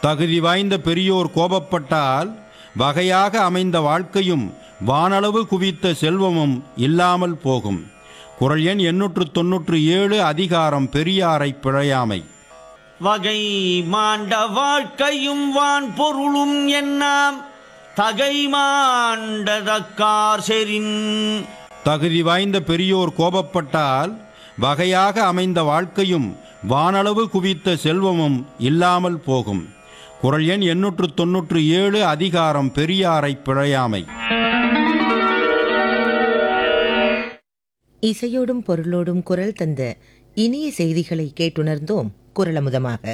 தகுதி வாய்ந்த பெரியோர் கோபப்பட்டால் வகையாக அமைந்த வாழ்க்கையும் வானளவு குவித்த செல்வமும் இல்லாமல் போகும் குரல் எண் எண்ணூற்று தொன்னூற்று ஏழு அதிகாரம் பெரியாரை பிழையாமை வகை மாண்ட வாழ்க்கையும் வான் பொருளும் என்னாம் தகை மாண்டதக்கார் செரின் தகுதி வாய்ந்த பெரியோர் கோபப்பட்டால் வகையாக அமைந்த வாழ்க்கையும் வானளவு குவித்த செல்வமும் இல்லாமல் போகும் குரல் எண் எண்ணூற்று தொன்னூற்று ஏழு அதிகாரம் பெரியாரை பிழையாமை இசையோடும் பொருளோடும் குரல் தந்த இனிய செய்திகளை கேட்டுணர்ந்தோம் குரலமுதமாக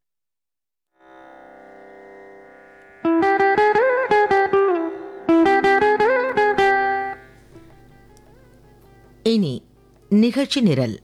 இனி நிகழ்ச்சி நிரல்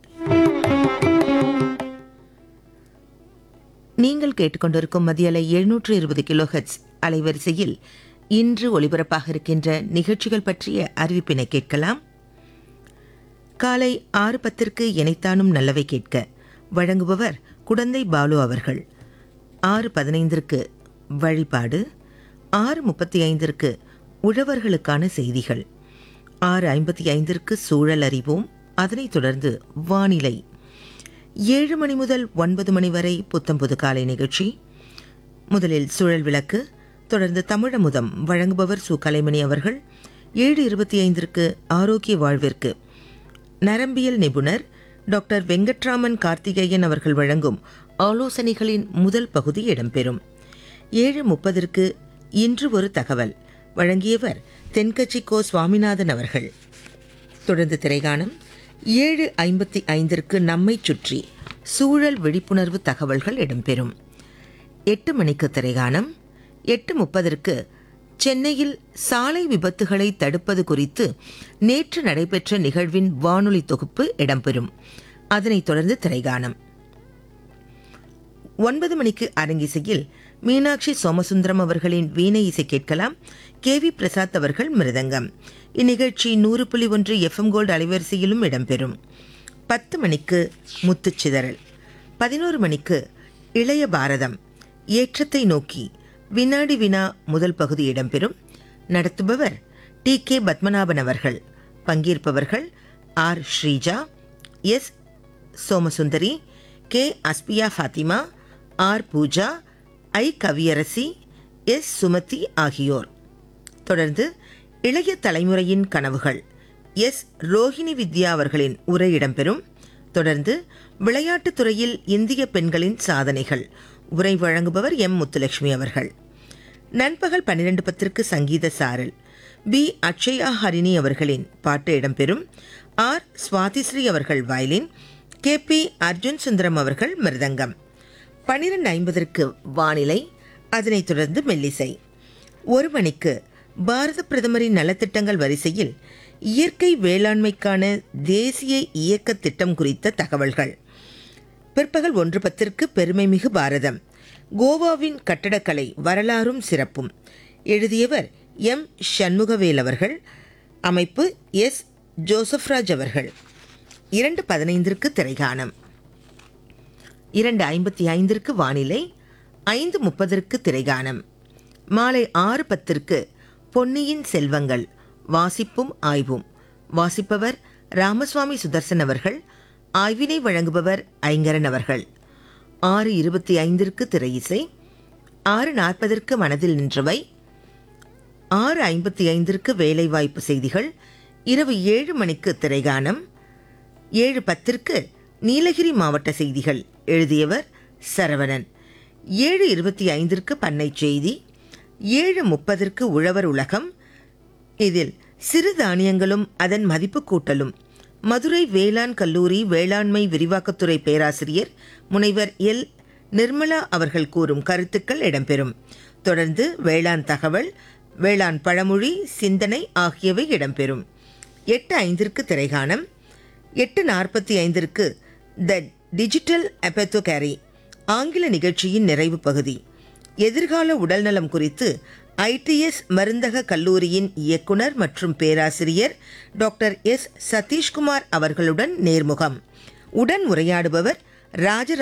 நீங்கள் கேட்டுக்கொண்டிருக்கும் மதியலை எழுநூற்று இருபது கிலோஹெட்ஸ் அலைவரிசையில் இன்று ஒலிபரப்பாக இருக்கின்ற நிகழ்ச்சிகள் பற்றிய அறிவிப்பினை கேட்கலாம் காலை ஆறு பத்திற்கு இணைத்தானும் நல்லவை கேட்க வழங்குபவர் குடந்தை பாலு அவர்கள் ஆறு பதினைந்திற்கு வழிபாடு ஆறு முப்பத்தி ஐந்திற்கு உழவர்களுக்கான செய்திகள் ஆறு ஐம்பத்தி ஐந்திற்கு சூழல் அறிவோம் அதனைத் தொடர்ந்து வானிலை ஏழு மணி முதல் ஒன்பது மணி வரை புத்தம்புது காலை நிகழ்ச்சி முதலில் சுழல் விளக்கு தொடர்ந்து தமிழமுதம் வழங்குபவர் சு கலைமணி அவர்கள் ஏழு இருபத்தி ஐந்திற்கு ஆரோக்கிய வாழ்விற்கு நரம்பியல் நிபுணர் டாக்டர் வெங்கட்ராமன் கார்த்திகேயன் அவர்கள் வழங்கும் ஆலோசனைகளின் முதல் பகுதி இடம்பெறும் ஏழு முப்பதற்கு இன்று ஒரு தகவல் வழங்கியவர் தென்கட்சி கோ சுவாமிநாதன் அவர்கள் தொடர்ந்து திரைகாணம் ஏழு ஐம்பத்தி ஐந்திற்கு நம்மை சுற்றி சூழல் விழிப்புணர்வு தகவல்கள் இடம்பெறும் எட்டு மணிக்கு திரைகாணம் எட்டு முப்பதற்கு சென்னையில் சாலை விபத்துகளை தடுப்பது குறித்து நேற்று நடைபெற்ற நிகழ்வின் வானொலி தொகுப்பு இடம்பெறும் அதனைத் தொடர்ந்து திரைகாணம் ஒன்பது மணிக்கு அரங்கிசையில் மீனாட்சி சோமசுந்தரம் அவர்களின் வீணை இசை கேட்கலாம் கே வி பிரசாத் அவர்கள் மிருதங்கம் இந்நிகழ்ச்சி நூறு புள்ளி ஒன்று எஃப்எம் கோல்டு அலைவரிசையிலும் இடம்பெறும் பத்து மணிக்கு முத்துச்சிதறல் பதினோரு மணிக்கு இளைய பாரதம் ஏற்றத்தை நோக்கி வினாடி வினா முதல் பகுதி இடம்பெறும் நடத்துபவர் டி கே பத்மநாபன் அவர்கள் பங்கேற்பவர்கள் R Sreeja S Somasundari K Asfiya Fathima R Pooja I Kaviyarasi S Sumathi ஆகியோர் தொடர்ந்து இளைய தலைமுறையின் கனவுகள் எஸ் ரோஹிணி வித்யா அவர்களின் உரை இடம்பெறும் தொடர்ந்து விளையாட்டுத் துறையில் இந்திய பெண்களின் சாதனைகள் உரை வழங்குபவர் எம் முத்துலட்சுமி அவர்கள் நண்பகல் பன்னிரண்டு பத்திற்கு சங்கீத சாரல் பி அக்ஷயா ஹரிணி அவர்களின் பாட்டு இடம்பெறும் ஆர் சுவாதிஸ்ரீ அவர்கள் violin K P Arjun Sundaram அவர்கள் மிருதங்கம் பன்னிரண்டு ஐம்பதற்கு வானிலை அதனைத் தொடர்ந்து மெல்லிசை ஒரு மணிக்கு பாரத பிரதமரின் நலத்திட்டங்கள் வரிசையில் இயற்கை வேளாண்மைக்கான தேசிய இயக்க திட்டம் குறித்த தகவல்கள் பிற்பகல் ஒன்று பத்திற்கு பெருமைமிகு பாரதம் கோவாவின் கட்டடக்கலை வரலாறும் சிறப்பும் எழுதியவர் எம் சண்முகவேல் அவர்கள் அமைப்பு எஸ் ஜோசப்ராஜ் அவர்கள் இரண்டு பதினைந்திற்கு திரைகாணம் இரண்டு ஐம்பத்தி ஐந்திற்கு வானிலை ஐந்து முப்பதற்கு திரைகாணம் மாலை ஆறு பத்திற்கு பொன்னியின் செல்வங்கள் வாசிப்பும் ஆய்வும் வாசிப்பவர் ராமசுவாமி சுதர்சன் அவர்கள் ஆய்வினை வழங்குபவர் ஐங்கரன் அவர்கள் ஆறு இருபத்தி ஐந்திற்கு திரையிசை ஆறு நாற்பதற்கு மனதில் நின்றவை ஆறு ஐம்பத்தி ஐந்திற்கு வேலைவாய்ப்பு செய்திகள் இரவு ஏழு மணிக்கு திரைகாணம் ஏழு பத்திற்கு நீலகிரி மாவட்ட செய்திகள் எழுதியவர் சரவணன் ஏழு இருபத்தி ஐந்திற்கு பண்ணை செய்தி ஏழு முப்பதற்கு உழவர் உலகம் இதில் சிறு தானியங்களும் அதன் மதிப்பு கூட்டலும் மதுரை வேளாண் கல்லூரி வேளாண்மை விரிவாக்கத்துறை பேராசிரியர் முனைவர் எல் நிர்மலா அவர்கள் கூறும் கருத்துக்கள் இடம்பெறும் தொடர்ந்து வேளாண் தகவல் வேளாண் பழமொழி சிந்தனை ஆகியவை இடம்பெறும் எட்டு ஐந்திற்கு திரைகாணம் எட்டு நாற்பத்தி ஐந்திற்கு த டிஜிட்டல் அப்பத்தோகேரி ஆங்கில நிகழ்ச்சியின் நிறைவு பகுதி எதிர்கால உடல்நலம் குறித்து ஐடிஎஸ் மருந்தக கல்லூரியின் இயக்குனர் மற்றும் பேராசிரியர் டாக்டர் எஸ் சதீஷ்குமார் அவர்களுடன் நேர்முகம் உடன் உரையாடுபவர் ராஜ